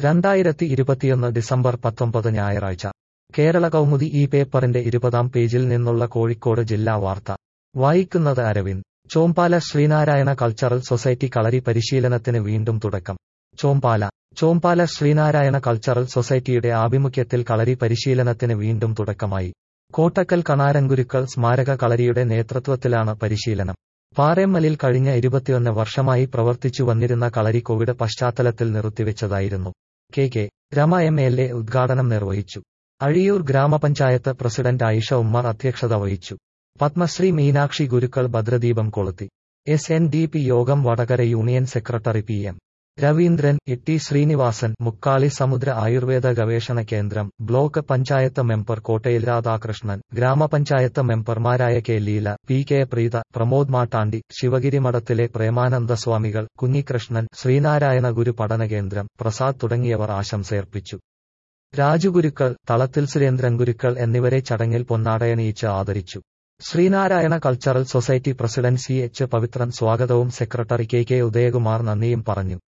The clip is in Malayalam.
രണ്ടായിരത്തി ഇരുപത്തിയൊന്ന് ഡിസംബർ പത്തൊമ്പത് ഞായറാഴ്ച കേരള കൗമുദി ഈ പേപ്പറിന്റെ ഇരുപതാം പേജിൽ നിന്നുള്ള കോഴിക്കോട് ജില്ലാ വാർത്ത വായിക്കുന്നത് അരവിന്ദ് ചോമ്പാല ശ്രീനാരായണ കൾച്ചറൽ സൊസൈറ്റി കളരി പരിശീലനത്തിന് വീണ്ടും തുടക്കം ചോമ്പാല ചോമ്പാല ശ്രീനാരായണ കൾച്ചറൽ സൊസൈറ്റിയുടെ ആഭിമുഖ്യത്തിൽ കളരി പരിശീലനത്തിന് വീണ്ടും തുടക്കമായി കോട്ടക്കൽ കണാരൻഗുരുക്കൾ സ്മാരക കളരിയുടെ നേതൃത്വത്തിലാണ് പരിശീലനം പാറേമ്മലിൽ കഴിഞ്ഞ ഇരുപത്തിയൊന്ന് വർഷമായി പ്രവർത്തിച്ചു വന്നിരുന്ന കളരി കോവിഡ് പശ്ചാത്തലത്തിൽ നിർത്തിവെച്ചതായിരുന്നു K K Rema M L A ഉദ്ഘാടനം നിർവഹിച്ചു അഴിയൂർ ഗ്രാമപഞ്ചായത്ത് പ്രസിഡന്റ് ആയിഷ ഉമ്മർ അധ്യക്ഷത വഹിച്ചു പത്മശ്രീ മീനാക്ഷി ഗുരുക്കൾ ഭദ്രദീപം കൊളുത്തി എസ് എൻ ഡി പി യോഗം Vadakara union secretary P M Raveendran Itty Sreenivasan Mukkali Samudra Ayurveda ഗവേഷണ കേന്ദ്രം ബ്ലോക്ക് പഞ്ചായത്ത് മെമ്പർ കോട്ടയിൽ രാധാകൃഷ്ണൻ ഗ്രാമപഞ്ചായത്ത് മെമ്പർമാരായ K Leela P K Preetha Pramod Mattandi Sivagiri മഠത്തിലെ പ്രേമാനന്ദ സ്വാമികൾ കുഞ്ഞികൃഷ്ണൻ ശ്രീനാരായണ ഗുരു പഠന കേന്ദ്രം പ്രസാദ് തുടങ്ങിയവർ ആശംസയർപ്പിച്ചു രാജുഗുരുക്കൾ തളത്തിൽ സുരേന്ദ്രൻ ഗുരുക്കൾ എന്നിവരെ ചടങ്ങിൽ പൊന്നാടയണിയിച്ച് ആദരിച്ചു Sreenarayana cultural society president C H Pavithran സ്വാഗതവും സെക്രട്ടറി കെ കെ ഉദയകുമാർ നന്ദിയും പറഞ്ഞു